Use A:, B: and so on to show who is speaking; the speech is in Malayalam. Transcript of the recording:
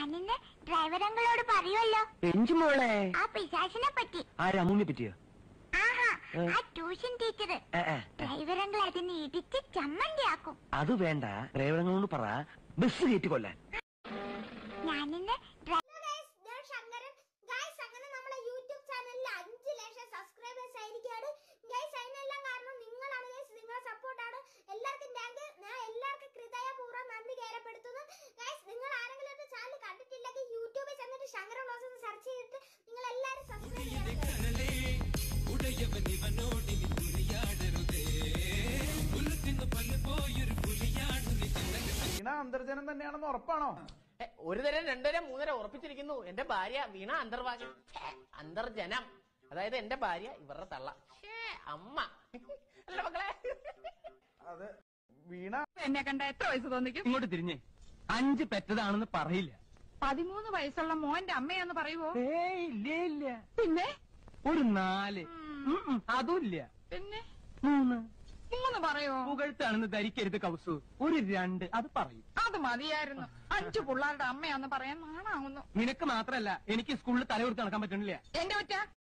A: ഞാനിന്ന് ഡ്രൈവർ അങ്കിളോട് പറയുമല്ലോ
B: എഞ്ചു മോളെ
A: ആ പിശാചിനെ പറ്റി
B: ആരാ അമ്മൂമ്മയെ പറ്റിയോ
A: ആഹാ
B: ഏ?
A: ആ ട്യൂഷൻ ടീച്ചർ
B: ഏ, ഏ, ഏ.
A: ഡ്രൈവർ അങ്കിൾ അതിനെ ഇടിച്ച് ചമ്മന്തിയാക്കും
B: അത് വേണ്ട ഡ്രൈവറങ്ങളോട് പറ ബസ് കയറ്റി കൊല്ലാൻ
A: ഞാനിന്ന് ഡ്രൈ-
C: ഞാൻ ശങ്കരൻ ഗൈസ് അങ്ങനെ നമ്മുടെ യൂട്യൂബ് ചാനലിൽ അഞ്ച് ലക്ഷം സബ്സ്ക്രൈബേഴ്സ് ആയിരിക്കാണ് ഗൈസ് അതിനെല്ലാം കാരണം നിങ്ങളാണ് ഗൈസ് നിങ്ങളെ സപ്പോർട്ടാണ് എല്ലാവർക്കും താങ്ക് ഞാൻ എല്ലാവർക്കും ഹൃദയപൂർവ്വം നന്ദി കയറപ്പെടുത്തുന്നു ഗൈസ് നിങ്ങൾ ആരെങ്കിലും എന്റെ ചാനൽ കണ്ടിട്ടില്ലെങ്കിൽ യൂട്യൂബിൽ ചെന്നിട്ട് ശങ്കരൻ വ്ളോഗ്സ് എന്ന് സെർച്ച് ചെയ്തിട്ട് നിങ്ങൾ എല്ലാവരും സബ്സ്ക്രൈബ് ചെയ്യണം
D: വീണ അന്തർജനം തന്നെയാണെന്ന് ഉറപ്പാണോ
E: ഏ, ഒരു തരം രണ്ടുതരം മൂന്നര ഉറപ്പിച്ചിരിക്കുന്നു എന്റെ ഭാര്യ വീണ അന്തർവാഹി ഛേ, അന്തർജനം അതായത് എന്റെ ഭാര്യ ഇവരുടെ തള്ള ഛേ, അമ്മ അല്ല മക്കളെ
D: അത് വീണ
F: എന്നെ കണ്ട എത്ര വയസ്സ് തോന്നിക്കും
G: ഇങ്ങോട്ട് തിരിഞ്ഞേ അഞ്ച് പെറ്റതാണെന്ന് പറയില്ല
F: പതിമൂന്ന് വയസ്സുള്ള മോന്റെ അമ്മയാന്ന് പറയുവോ
G: ഏയ് ഇല്ല ഇല്ല
F: പിന്നെ
G: ഒരു നാല് ഉം, ഉം, അതുമില്ല
F: പിന്നെ
G: മൂന്ന്
F: മൂന്ന് പറയോ
G: പുകഴ്ത്താണെന്ന് ധരിക്കരുത് കൗസു ഒരു രണ്ട് അത് പറയും
F: അത് മതിയായിരുന്നു അഞ്ചു പിള്ളേരുടെ അമ്മയാന്ന് പറയാൻ നാണാവുന്നു
G: നിനക്ക് മാത്രല്ല എനിക്ക് സ്കൂളിൽ തല കൊടുത്ത് നടക്കാൻ പറ്റണില്ല
F: എന്റെ ഒറ്റ